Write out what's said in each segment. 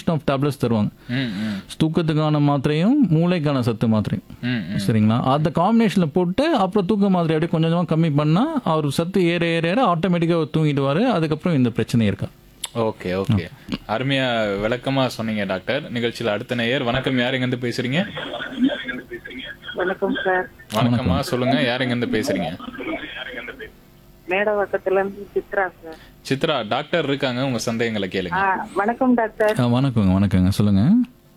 Combination of tablets தருவாங்க ம் ம் தூக்கத்துக்கான மாத்திரையும் மூளைக்கான சத்து மாத்திரையும் ம் ம் சரிங்களா அந்த காம்பினேஷனில் போட்டு அப்புறம் தூக்க மாத்திரை அப்படியே கொஞ்சம் கொஞ்சமாக கம்மி பண்ணால் அவர் சத்து ஏற ஏற ஏற ஆட்டோமேட்டிக்காக தூங்கிடுவார் அதுக்கப்புறம் இந்த பிரச்சனை இருக்கா ஓகே ஓகே அருமையா விளக்கமா சொன்னீங்க டாக்டர் நிகழ்ச்சியில அடுத்த நேயர் வணக்கம் யார் எங்க இருந்து பேசுறீங்க வணக்கம் சார் வணக்கம்மா சொல்லுங்க யார் எங்க இருந்து பேசுறீங்க மேடவாக்கத்துல இருந்து சித்ரா சார் சித்ரா டாக்டர் இருக்காங்க உங்க சந்தேகங்களை கேளுங்க ஆ, வணக்கம் டாக்டர் ஆ, வணக்கங்க வணக்கங்க சொல்லுங்கள்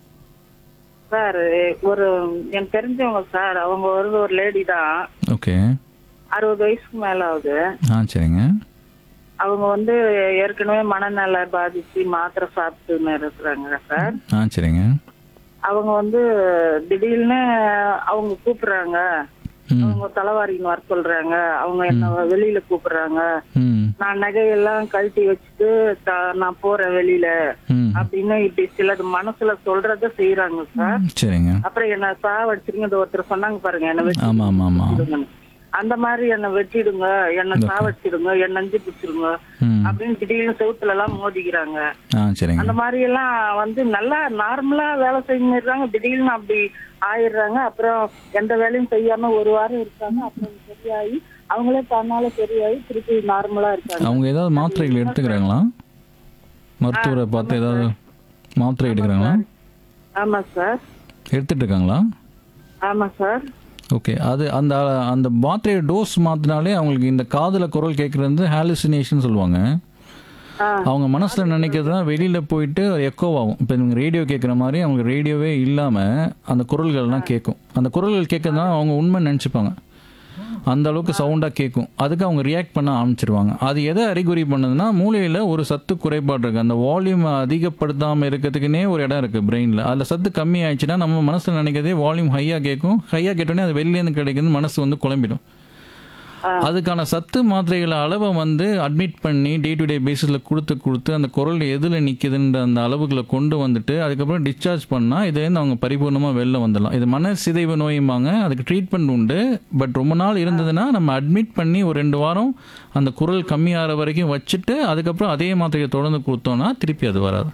சார் ஒரு எனக்கு தெரிஞ்சவங்க சார் அவங்க ஒரு ஒரு லேடி தான் ஓகே அறுபது வயசுக்கு மேல ஆகுது ஆ சரிங்க அவங்க வந்து ஏற்கனவே மனநல பாதிச்சு மாத்திரை சாப்பிட்டுன்னு இருக்கிறாங்க சார் ஆ சரிங்க அவங்க வந்து திடீர்னு அவங்க கூப்பிடுறாங்க ம் அவங்க தலைவாரின்னு வர சொல்றாங்க அவங்க என்ன வெளியில கூப்பிடுறாங்க ம் நான் நகையெல்லாம் கழட்டி வச்சுட்டு த- நான் போறேன் வெளியில ம் அப்படின்னு இப்படி சிலது மனசுல சொல்றத செய்யறாங்க சார் சரிங்க அப்புறம் என்ன சாவடிச்சிருங்க இந்த ஒருத்தர் சொன்னாங்க பாருங்க என்ன வெட்டி ஆமாம் ஆமாம் ஆமாம் விடுங்கன்னு. அந்த மாதிரி என்ன வெட்டிடுங்க என்ன சாவடிச்சிடுங்க என்ன நஞ்சு பிடிச்சிருங்க ம் அப்படின்னு திடீர்னு செவுத்துல எல்லாம் மோதிக்கிறாங்க ஆ சரிங்க அந்த மாதிரி எல்லாம் வந்து நல்லா நார்மலா வேலை செஞ்சிடுறாங்க திடீர்னு அப்படி ஆயிடுறாங்க அப்புறம் எந்த வேலையும் செய்யாம ஒரு வாரம் இருக்காங்க அப்புறம் சரியாகி அவங்களே தன்னால சரியாகி திருப்பி நார்மலா இருக்காங்க அவங்க ஏதாவது மாத்திரைகள் எடுத்துக்கிறாங்களா மருத்துவரை பார்த்து ஏதாவது மாத்திரை எடுக்கிறாங்களா ஆமா சார் எடுத்துட்டு இருக்காங்களா ஆமா சார் ஓகே அது அந்த அந்த மாத்திரையோட டோஸ் மாற்றினாலே அவங்களுக்கு இந்த காதில் குரல் கேட்குறது வந்து ஹாலுசினேஷன் சொல்லுவாங்க ஆ. அவங்க மனசில் நினைக்கிறதுனா வெளியில் போயிட்டு எக்கோ ஆகும் இப்போ இவங்க ரேடியோ கேட்குற மாதிரி அவங்க ரேடியோவே இல்லாமல் அந்த குரல்கள்லாம் கேட்கும் அந்த குரல்கள் கேட்கறதுனால அவங்க உண்மை நினச்சிப்பாங்க அந்த அளவுக்கு சவுண்டாக கேட்கும் அதுக்கு அவங்க ரியாக்ட் பண்ண ஆரம்பிச்சிருவாங்க அது எதை அறிகுறி பண்ணுதுன்னா மூளையில் ஒரு சத்து குறைபாடு இருக்குது அந்த வால்யூம் அதிகப்படுத்தாமல் இருக்கிறதுக்குனே ஒரு இடம் இருக்குது பிரெயினில் அதில் சத்து கம்மி ஆயிடுச்சுன்னா நம்ம மனசில் நினைக்கிறதே வால்யூம் ஹையாக கேட்கும் ஹையாக கேட்டோடனே அது வெளிலேருந்து கிடைக்குது மனசு வந்து குழம்பிடும் அதுக்கான சத்து மாத்திரைகளை அளவை வந்து அட்மிட் பண்ணி டே டு டே பேசிஸில் கொடுத்து கொடுத்து அந்த குரல் எதில் நிற்குதுன்ற அந்த அளவுகளை கொண்டு வந்துட்டு அதுக்கப்புறம் டிஸ்சார்ஜ் பண்ணால் இதுலேருந்து அவங்க பரிபூர்ணமாக வெளில வந்துடலாம் இது மன சிதைவு நோயும்பாங்க அதுக்கு ட்ரீட்மெண்ட் உண்டு பட் ரொம்ப நாள் இருந்ததுன்னா நம்ம அட்மிட் பண்ணி ஒரு ரெண்டு வாரம் அந்த குரல் கம்மியாகிற வரைக்கும் வச்சுட்டு அதுக்கப்புறம் அதே மாத்திரையை தொடர்ந்து கொடுத்தோன்னா திருப்பி அது வராது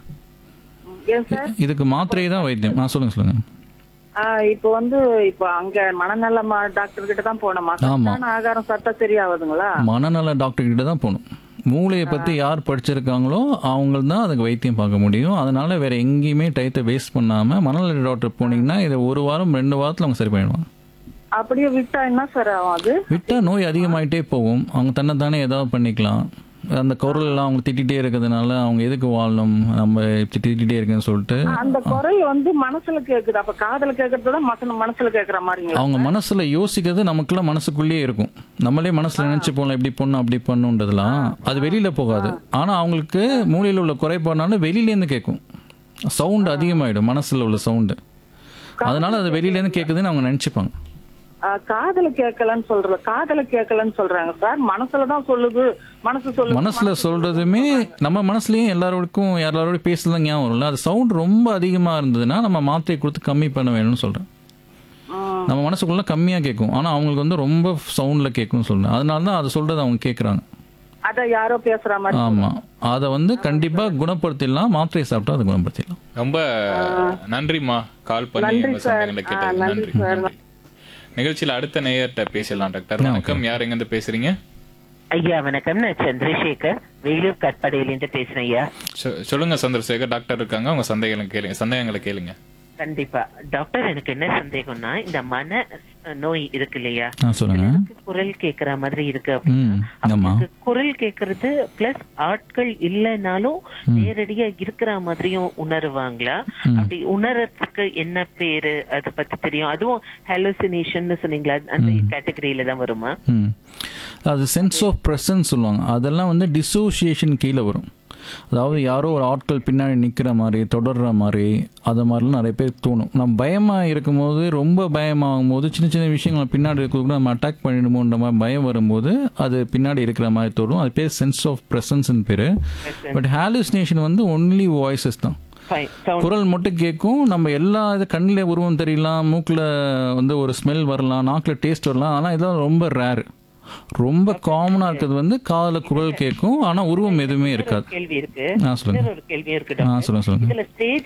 ஏன் சார் இதுக்கு மாத்திரை தான் வைத்தியம் ஆ சொல்லுங்கள் சொல்லுங்கள் ஆஹ் இப்போ வந்து இப்போ அங்க மனநல மா- டாக்டர் கிட்ட தான் போனோமா ஆமா. சத்தான ஆகாரம் சாப்பிட்டா சரியாகுதுங்களா மனநல டாக்டர் கிட்ட தான் போகணும் மூளையை பற்றி யார் படிச்சிருக்காங்களோ அவங்க தான் அதுக்கு வைத்தியம் பார்க்க முடியும் அதனால வேற எங்கேயுமே டயத்தை வேஸ்ட் பண்ணாமல் மனநல டாக்டர் போனீங்கன்னா இதை ஒரு வாரம் ரெண்டு வாரத்தில் அவங்க சரி பண்ணிடுவாங்க அப்படியே விட்டா என்ன சார் ஆகும் அது விட்டால் நோய் அதிகமாயிட்டே போகும் அவங்க தன்னைத்தானே ஏதாவது பண்ணிக்கலாம் அந்த குரல் எல்லாம் அவங்க திட்டிகிட்டே இருக்கிறதுனால அவங்க எதுக்கு வாழணும் நம்ம இப்படி திட்டிகிட்டே இருக்குன்னு சொல்லிட்டு அந்த குரல் வந்து மனசுல கேக்குது அப்ப காதுல கேக்குறத மனசுல மனசுல கேக்குற மாதிரிங்களா அவங்க மனசுல யோசிக்கிறது நமக்குலாம் மனசுக்குள்ளேயே இருக்கும் நம்மளே மனசுல நினைச்சு போகலாம் இப்படி பண்ணும் அப்படி பண்ணுன்றதுலாம் அது வெளியில போகாது ஆனா அவங்களுக்கு மூளையில உள்ள குறைபாடுனால வெளியில இருந்து கேட்கும் சவுண்ட் அதிகமாயிடும் மனசுல உள்ள சவுண்டு அதனால அது வெளியில இருந்து கேக்குதுன்னு அவங்க நினைச்சுப்பாங்க ஆஹ் காதுல கேட்கலன்னு சொல்றது காதுல கேட்கலன்னு சொல்றாங்க சார் மனசுல தான் சொல்லுது மனசு சொல்லுது மனசுல சொல்றதுமே நம்ம மனசுலயும் எல்லாரோடுக்கும் எல்லாரோட பேசலாம் ஞாபகம் வரும்ல அது சவுண்ட் ரொம்ப அதிகமா இருந்ததுன்னா நம்ம மாத்திரை கொடுத்து கம்மி பண்ண வேணும்னு சொல்றேன் ம். நம்ம மனசுக்குள்ள கம்மியா கேட்கும் ஆனா அவங்களுக்கு வந்து ரொம்ப சவுண்ட்ல கேட்கும்னு சொல்றேன் அதனால தான் அதை சொல்றது அவங்க கேட்கறாங்க அத யாரோ பேசுற மாதிரி ஆமா அதை வந்து கண்டிப்பா குணப்படுத்திடலாம் மாத்திரை சாப்பிட்டா அதை குணப்படுத்திடலாம் ரொம்ப நன்றிம்மா கால் பண்ணி நன்றி உங்க சார். சந்தேகங்களை ஆ, கேட்டது நன்றி நன்றி சார். நன்றி நிகழ்ச்சியில அடுத்த நேயர்கிட்ட பேசலாம் டாக்டர் வணக்கம் யார் எங்க இருந்து பேசுறீங்க ஐயா வணக்கம் நான் சந்திரசேகர் வேலூர் கட்படையிலிருந்து பேசுறேன் ஐயா சொ- சொல்லுங்க சந்திரசேகர் டாக்டர் இருக்காங்க உங்க சந்தேகங்களை கேளுங்க சந்தேகங்களை கேளுங்க கண்டிப்பா டாக்டர் எனக்கு என்ன சந்தேகம்னா இந்த மன அஹ், நோய் இருக்கு இல்லையா ஆ சொல்லுங்க சிலருக்கு குரல் கேக்குற மாதிரி இருக்கு அப்படின்னா, ம் ஆமா அவங்களுக்கு குரல் கேக்குறது பிளஸ் ஆட்கள் இல்லைனாலும் நேரடியா இருக்கிற மாதிரியும் உணருவாங்களா அப்படி உணர்றதுக்கு என்ன பேரு அதை பத்தி தெரியும் அதுவும் ஹாலுசினேஷன் சொன்னீங்களா அந்த கேட்டகரியில தான் வருமா ம் அது சென்ஸ் ஆஃப் ப்ரெசன்ஸ் சொல்லுவாங்க அதெல்லாம் வந்து டிசோசியேஷன் கீழே வரும் அதாவது யாரோ ஒரு ஆட்கள் பின்னாடி நிற்கிற மாதிரி தொடர்ற மாதிரி அது மாதிரிலாம் நிறைய பேர் தோணும் நம்ம பயமாக இருக்கும்போது ரொம்ப பயமாகும் போது சின்ன சின்ன விஷயங்கள் பின்னாடி இருக்கிறது நம்ம அட்டாக் பண்ணிடுமோன்ற மாதிரி பயம் வரும்போது அது பின்னாடி இருக்கிற மாதிரி தோணும் அது பேர் சென்ஸ் ஆஃப் ப்ரெசன்ஸ்னு பேர் பட் ஹாலுசினேஷன் வந்து ஒன்லி வாய்ஸஸ் தான் Fine. Sound குரல் மட்டும் கேட்கும் நம்ம எல்லா இது கண்ணில் உருவம் தெரியலாம் மூக்கில் வந்து ஒரு ஸ்மெல் வரலாம் நாக்கில் டேஸ்ட் வரலாம் ஆனால் இதெல்லாம் ரொம்ப ரேர் ரொம்ப காமனாக இருக்கிறது வந்து காதில் குரல் கேட்கும் ஆனால் உருவம் எதுவுமே இருக்காது கேள்வி இருக்கு ஆ சொல்லுங்க இன்னொரு ஒரு கேள்வி இருக்கு ஆ டாக்டர் சொல்லுங்க சொல்லுங்க இதுல ஸ்டேஜ்